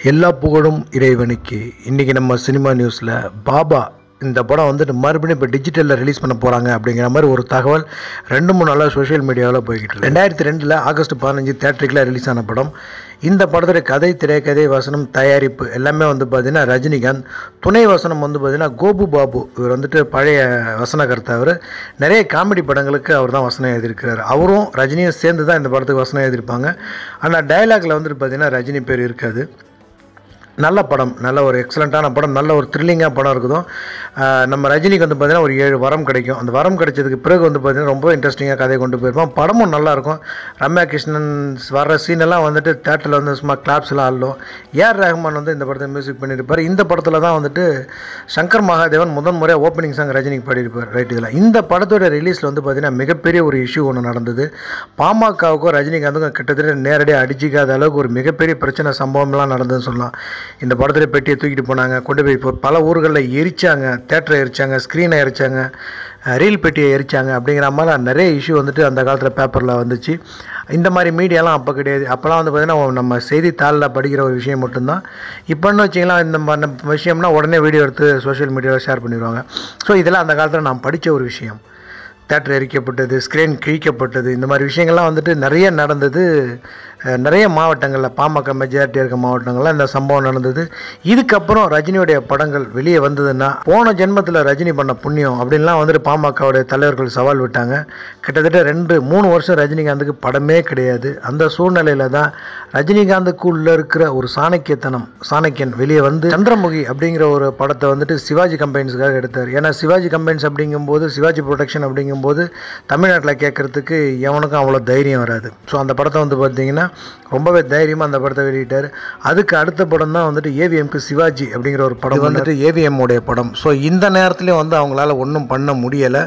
எல்லா புகழும் இறைவனுக்கு இன்றைக்கி நம்ம சினிமா நியூஸில் பாபா இந்த படம் வந்துட்டு மறுபடியும் இப்போ டிஜிட்டலில் ரிலீஸ் பண்ண போகிறாங்க அப்படிங்கிற மாதிரி ஒரு தகவல் ரெண்டு மூணு நாளாக சோஷியல் மீடியாவில் போய்கிட்டு இருக்கு ரெண்டாயிரத்தி ரெண்டில் ஆகஸ்ட் பதினஞ்சு தேட்டரிக்கில் ரிலீஸ் ஆன படம் இந்த படத்துடைய கதை திரைக்கதை வசனம் தயாரிப்பு எல்லாமே வந்து பார்த்திங்கன்னா ரஜினிகாந்த் துணை வசனம் வந்து பார்த்திங்கன்னா கோபு பாபு இவர் வந்துட்டு பழைய வசனகர்த்தா அவர் நிறைய காமெடி படங்களுக்கு அவர் தான் வசனம் எழுதியிருக்கிறார் அவரும் ரஜினியும் சேர்ந்து தான் இந்த படத்துக்கு வசனம் எழுதியிருப்பாங்க ஆனால் டயலாக்ல வந்துட்டு பார்த்திங்கன்னா ரஜினி பேர் இருக்காது நல்ல படம் நல்ல ஒரு எக்ஸலண்ட்டான படம் நல்ல ஒரு த்ரில்லிங்காக படம் இருக்குதும் ஆஹ் நம்ம ரஜினிக்கு வந்து பார்த்திங்கன்னா ஒரு ஏழு வரம் கிடைக்கும் அந்த வரம் கிடைச்சதுக்கு பிறகு வந்து பார்த்திங்கன்னா ரொம்ப இன்ட்ரெஸ்டிங்காக கதையை கொண்டு போயிருப்பான் படமும் நல்லாயிருக்கும் ரம்யா கிருஷ்ணன் வர்ற சீனெல்லாம் வந்துட்டு தேட்டரில் வந்து சும்மா கிளாப்ஸ்லாம் ஆடலும் ஏஆர் ரஹ்மான் வந்து இந்த படத்தை மியூசிக் பண்ணியிருப்பார் இந்த படத்தில் தான் வந்துட்டு சங்கர் மகாதேவன் முதன் முறையாக ஓப்பனிங் சாங் ரஜினிக்கு பாடியிருப்பார் ரைட் இதில் இந்த படத்தோட ரிலீஸில் வந்து பார்த்திங்கன்னா மிகப்பெரிய ஒரு இஷ்யூ ஒன்று நடந்தது பாமகவுக்கும் ரஜினிகாந்துக்கும் கிட்டத்தட்ட நேரடியாக அடிச்சிக்காத அளவுக்கு ஒரு மிகப்பெரிய பிரச்சனை சம்பவம்லாம் நடந்ததுன்னு சொல்லலாம் இந்த படத்தில் பெட்டியை தூக்கிட்டு போனாங்க கொண்டு போய் இப்போ பல ஊர்களில் எரிச்சாங்க தேட்டரை எரிச்சாங்க ஸ்க்ரீனை எரிச்சாங்க அஹ் ரீல் பெட்டியை எரிச்சாங்க அப்படிங்கிற மாதிரி நிறைய இஷ்யூ வந்துட்டு அந்த காலத்தில் பேப்பரில் வந்துச்சு இந்த மாதிரி மீடியாலாம் அப்போ கிடையாது அப்போல்லாம் வந்து பார்த்திங்கன்னா நம்ம செய்தித்தாளில் படிக்கிற ஒரு விஷயம் மட்டும்தான் இப்போன்னு வச்சிங்களா இந்த மாதிரி விஷயம்னா உடனே வீடியோ எடுத்து சோஷியல் மீடியாவில் ஷேர் பண்ணிடுவாங்க ஸோ இதெல்லாம் அந்த காலத்தில் நான் படித்த ஒரு விஷயம் தேட்டர் எரிக்கப்பட்டது ஸ்க்ரீன் கிழிக்கப்பட்டது இந்த மாதிரி விஷயங்கள்லாம் வந்துட்டு நிறைய நடந்தது அஹ் நிறைய மாவட்டங்களில் பாமக மெஜாரிட்டி இருக்க மாவட்டங்களில் இந்த சம்பவம் நடந்தது இதுக்கப்புறம் ரஜினியுடைய படங்கள் வெளியே வந்ததுன்னா போன ஜென்மத்தில் ரஜினி பண்ண புண்ணியம் அப்படின்லாம் வந்துட்டு பாமகவுடைய தலைவர்கள் சவால் விட்டாங்க கிட்டத்தட்ட ரெண்டு மூணு வருஷம் ரஜினிகாந்துக்கு படமே கிடையாது அந்த சூழ்நிலையில் தான் ரஜினிகாந்துக்குள்ளே இருக்கிற ஒரு சாணக்கியத்தனம் சாணக்கியன் வெளியே வந்து சந்திரமுகி அப்படிங்கிற ஒரு படத்தை வந்துட்டு சிவாஜி கம்பெனிஸ்க்காக எடுத்தார் ஏன்னா சிவாஜி கம்பெனிஸ் அப்படிங்கும்போது சிவாஜி ப்ரொடக்ஷன் அப்படிங்கும்போது தமிழ்நாட்டில் கேட்குறதுக்கு எவனுக்கும் அவ்வளோ தைரியம் வராது ஸோ அந்த படத்தை வந்து பார்த்தீங்கன்னா ரொம்பவே தைரியமாக அந்த படத்தை வெளியிட்டார் அதுக்கு அடுத்த படம் தான் வந்துட்டு ஏவிஎம்க்கு சிவாஜி அப்படிங்கிற ஒரு படம் வந்துட்டு ஏவிஎம் உடைய படம் ஸோ இந்த நேரத்துலையும் வந்து அவங்களால ஒன்றும் பண்ண முடியலை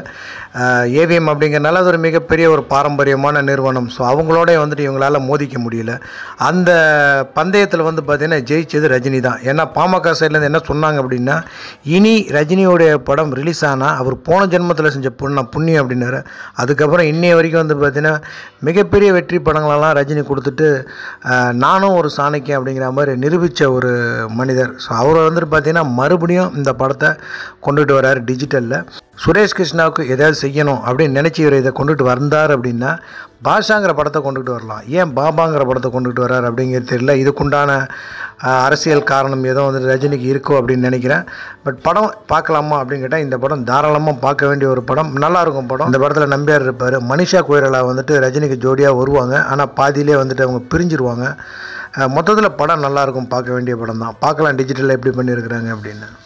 ஏவிஎம் அப்படிங்கிறனால அது ஒரு மிகப்பெரிய ஒரு பாரம்பரியமான நிறுவனம் ஸோ அவங்களோட வந்துட்டு இவங்களால மோதிக்க முடியல அந்த பந்தயத்தில் வந்து பார்த்தீங்கன்னா ஜெயிச்சது ரஜினி தான் ஏன்னா பாமக சைட்லேருந்து என்ன சொன்னாங்க அப்படின்னா இனி ரஜினியோடைய படம் ரிலீஸ் ஆனால் அவர் போன ஜென்மத்தில் செஞ்ச புண்ண புண்ணியம் அப்படின்னாரு அதுக்கப்புறம் இன்னைய வரைக்கும் வந்து பார்த்தீங்கன்னா மிகப்பெரிய வெற்றி படங்களெல்லாம் ரஜினி கொடுத்துட்டு ஆஹ், நானும் ஒரு சாணக்கியம் அப்படிங்கிற மாதிரி நிரூபித்த ஒரு மனிதர் ஸோ அவர் வந்துட்டு பார்த்தீங்கன்னா மறுபடியும் இந்த படத்தை கொண்டுட்டு வராரு டிஜிட்டலில் சுரேஷ் கிருஷ்ணாவுக்கு எதாவது செய்யணும் அப்படின்னு நினச்சி இவர் இதை கொண்டுட்டு வந்தார் அப்படின்னா பாஷாங்கிற படத்தை கொண்டுட்டு வரலாம் ஏன் பாபாங்கிற படத்தை கொண்டுட்டு வர்றார் அப்படிங்கிறது தெரியல இதுக்குண்டான ஆஹ், அரசியல் காரணம் ஏதோ வந்து ரஜினிக்கு இருக்கோ அப்படின்னு நினைக்கிறேன் பட் படம் பார்க்கலாமா அப்படின்னு கேட்டால் இந்த படம் தாராளமாக பார்க்க வேண்டிய ஒரு படம் நல்லா இருக்கும் படம் இந்த படத்தில் நம்பியார் இருப்பார் மனிஷா கோயிரலா வந்துட்டு ரஜினிக்கு ஜோடியாக வருவாங்க ஆனால் பாதியிலே வந்துட்டு அவங்க பிரிஞ்சிருவாங்க மொத்தத்தில் படம் நல்லாயிருக்கும் பார்க்க வேண்டிய படம் தான் பார்க்கலாம் டிஜிட்டலில் எப்படி பண்ணியிருக்கிறாங்க அப்படின்னு